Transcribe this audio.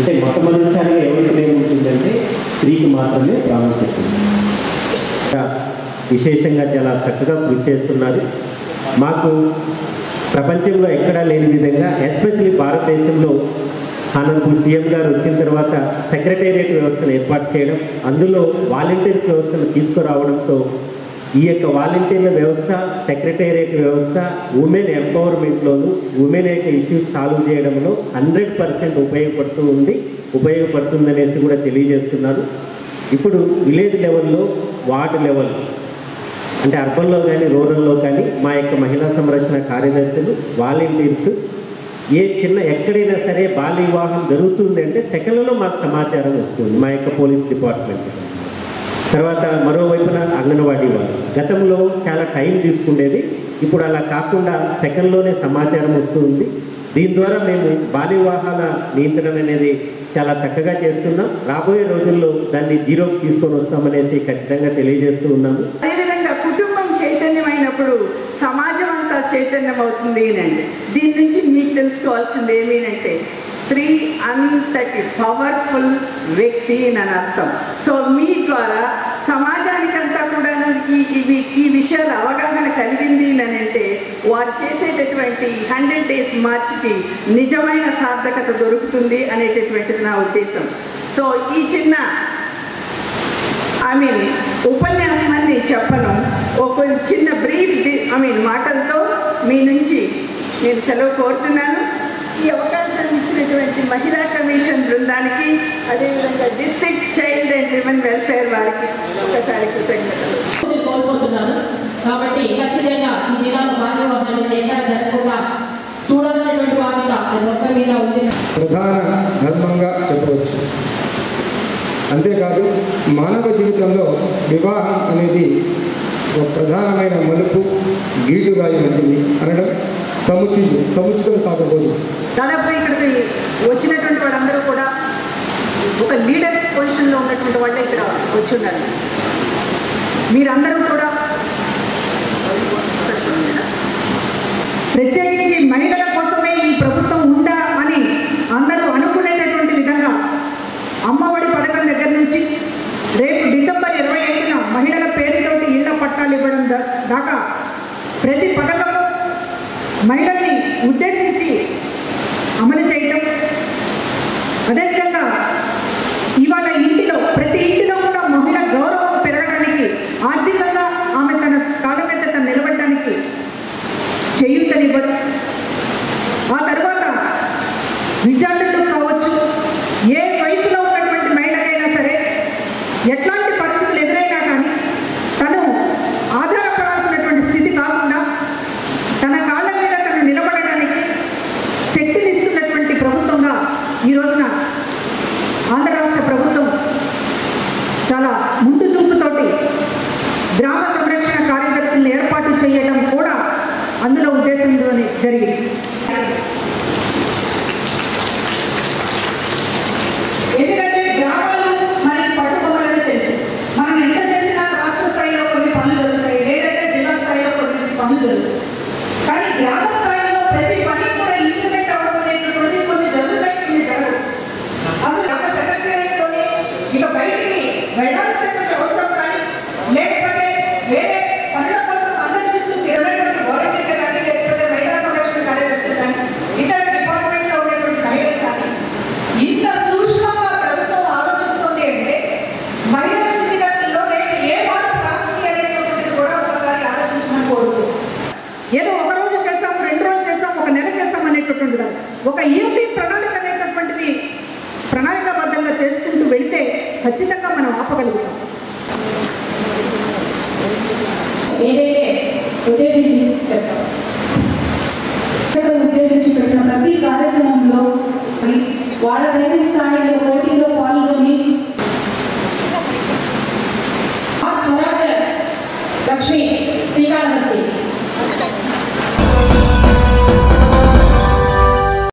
అంటే మొట్టమొదటిసారిగా ఎవరికి ఏముంటుందంటే స్త్రీకి మాత్రమే ప్రాముఖ్యత ఉంది. ఇంకా విశేషంగా చాలా చక్కగా కృషి చేస్తున్నారు మాకు ప్రపంచంలో ఎక్కడా లేని విధంగా ఎస్పెషల్లీ భారతదేశంలో ఆనరబుల్ సీఎం గారు వచ్చిన తర్వాత సెక్రటేరియట్ వ్యవస్థను ఏర్పాటు చేయడం అందులో వాలంటీర్స్ వ్యవస్థను తీసుకురావడంతో ఈ యొక్క వాలంటీర్ల వ్యవస్థ సెక్రటేరియట్ వ్యవస్థ ఉమెన్ ఎంపవర్మెంట్లోను ఉమెన్ యొక్క ఇష్యూస్ సాల్వ్ చేయడంలో హండ్రెడ్ పర్సెంట్ ఉపయోగపడుతూ ఉంది ఉపయోగపడుతుందనేసి కూడా తెలియజేస్తున్నారు ఇప్పుడు విలేజ్ లెవెల్లో వార్డు లెవెల్ అంటే అర్బన్లో కానీ రూరల్లో కానీ మా యొక్క మహిళా సంరక్షణ కార్యదర్శులు వాలంటీర్స్ ఏ చిన్న ఎక్కడైనా సరే బాల్య వివాహం జరుగుతుంది అంటే సెకండ్లలో మాకు సమాచారం వస్తుంది మా యొక్క పోలీస్ డిపార్ట్మెంట్ తర్వాత మరోవైపున అంగన్వాడీ వాళ్ళు గతంలో చాలా టైం తీసుకుండేది ఇప్పుడు అలా కాకుండా సెకండ్లోనే సమాచారం వస్తుంది దీని ద్వారా మేము బాల్య వివాహాల నియంత్రణ అనేది చాలా చక్కగా చేస్తున్నాం రాబోయే రోజుల్లో దాన్ని జీరోకి తీసుకొని వస్తామనేసి ఖచ్చితంగా తెలియజేస్తూ ఉన్నాము అదేవిధంగా కుటుంబం చైతన్యమైనప్పుడు సమాజం అంతా చైతన్యం అవుతుంది అనండి దీని నుంచి మీకు తెలుసుకోవాల్సింది ఏమీనంటే స్త్రీ అంతటి పవర్ఫుల్ వ్యక్తి అని అర్థం సో మీ ద్వారా సమాజానికంతా కూడా ఈ ఇవి ఈ విషయాల అవగాహన కలిగింది అని అంటే వారు చేసేటటువంటి హండ్రెడ్ డేస్ మార్చికి నిజమైన సార్థకత దొరుకుతుంది అనేటటువంటిది నా ఉద్దేశం సో ఈ చిన్న ఐ మీన్ ఉపన్యాసం అని నేను చెప్పను ఒక చిన్న బ్రీఫ్ ఐ మీన్ మాటలతో మీ నుంచి నేను సెలవు కోరుతున్నాను ఈ అవకాశాన్ని ఇచ్చినటువంటి మహిళా కమిషన్ బృందానికి అదేవిధంగా district child and women welfare వారికి ఒకసారి కృతజ్ఞతలు నేను కోల్పోతున్నాను కాబట్టి ఖచ్చితంగా ఈ జిల్లాలో బాల్య వివాహాలు ఎక్కడ జరగకుండా చూడాల్సినటువంటి బాధ్యత ప్రతి ఒక్కరి మీద ఉంది ప్రధాన ధర్మంగా చెప్పవచ్చు అంతేకాదు మానవ జీవితంలో వివాహం అనేది ఒక ప్రధానమైన మలుపు గీటురాయి వంటిది అనడం సముచితం సముచితం కాకపోదు దాదాపు ఇక్కడికి వచ్చినటువంటి వాళ్ళందరూ కూడా ఒక లీడర్స్ పొజిషన్లో ఉన్నటువంటి వాళ్ళే ఇక్కడ వచ్చి ఉన్నారు మీరందరూ కూడా ప్రత్యేకించి మహిళల కోసమే ఈ ప్రభుత్వం ఉందా అని అందరూ అనుకునేటటువంటి విధంగా అమ్మఒడి పథకం దగ్గర నుంచి రేపు డిసెంబర్ ఇరవై ఐదున మహిళల పేరుతోటి ఇళ్ల పట్టాలు ఇవ్వడం దా- దాకా ప్రతి పథకము మహిళల్ని ఉద్దేశించి అమలు చేయటం అదేవిధంగా ఇవాళ ఇంటిలో ప్రతి ఇంటిలో కూడా మహిళ గౌరవం పెరగడానికి ఆర్థికంగా ఆమె తన కాళ్ళ మీద తను నిలబడడానికి చేయూతనివ్వడం ఆ తర్వాత విద్యార్థులు కావచ్చు ఏ వయసులో ఉన్నటువంటి మహిళకైనా సరే ఎట్లాంటి పరిస్థితులు ఎదురైనా కానీ తను ఆధారపడాల్సినటువంటి స్థితి కాకుండా తన కాళ్ళ మీద తను నిలబడడానికి శక్తినిస్తున్నటువంటి ప్రభుత్వంగా ఈ రోజున ఆంధ్ర రాష్ట్ర ప్రభుత్వం చాలా ముందు చూపుతోటి గ్రామ సంరక్షణ కార్యదర్శులను ఏర్పాటు చేయడం కూడా అందులో ఉద్దేశంతో జరిగింది ఎందుకంటే గ్రామాలు మరి పట్టుకోవాలని తెలుసు మనం ఎంత చేసినా రాష్ట్ర స్థాయిలో కొన్ని పనులు జరుగుతాయి లేదంటే జిల్లా స్థాయిలో కొన్ని పనులు జరుగుతాయి కానీ గ్రామ స్థాయిలో ప్రతి పని కూడా ఇంప్లిమెంట్ అవ్వడం అనేటటువంటిది కొన్ని జరుగుతాయి కొన్ని జరగవు అసలు ఒక సెక్రటరీలోనే ఇక బయటికి వెళ్ళాల్సినటువంటి అవసరం కానీ లేకపోతే వేరే పనుల కోసం అందరి చుట్టూ తిరగటువంటి వాలంటీర్లు కానీ లేకపోతే మహిళా సంరక్షణ కార్యదర్శులు కానీ ఇతర డిపార్ట్మెంట్లో ఉన్నటువంటి మహిళలు కానీ ఇంత సూక్ష్మంగా ప్రభుత్వం ఆలోచిస్తుంది అంటే మహిళల స్థితిగతుల్లో రేపు ఏ మార్పు రాస్తుంది అనేటటువంటిది కూడా ఒకసారి ఆలోచించమని కోరుకుంటున్నాను ఏదో ఒక రోజు చేస్తాం రెండు రోజులు చేస్తాం ఒక నెల చేస్తాం అనేటటువంటిది కాదు ఒక యూపీ ప్రణాళిక అనేటటువంటిది ప్రణాళికాబద్ధంగా చేసుకుంటూ వెళితే ఖచ్చితంగా మనం ఆపగలుగుతాం ఏదైతే ఉద్దేశించి చెప్పాం ఇక్కడ ఉద్దేశించి పెట్టిన ప్రతి కార్యక్రమంలో వాళ్ళ దగ్గర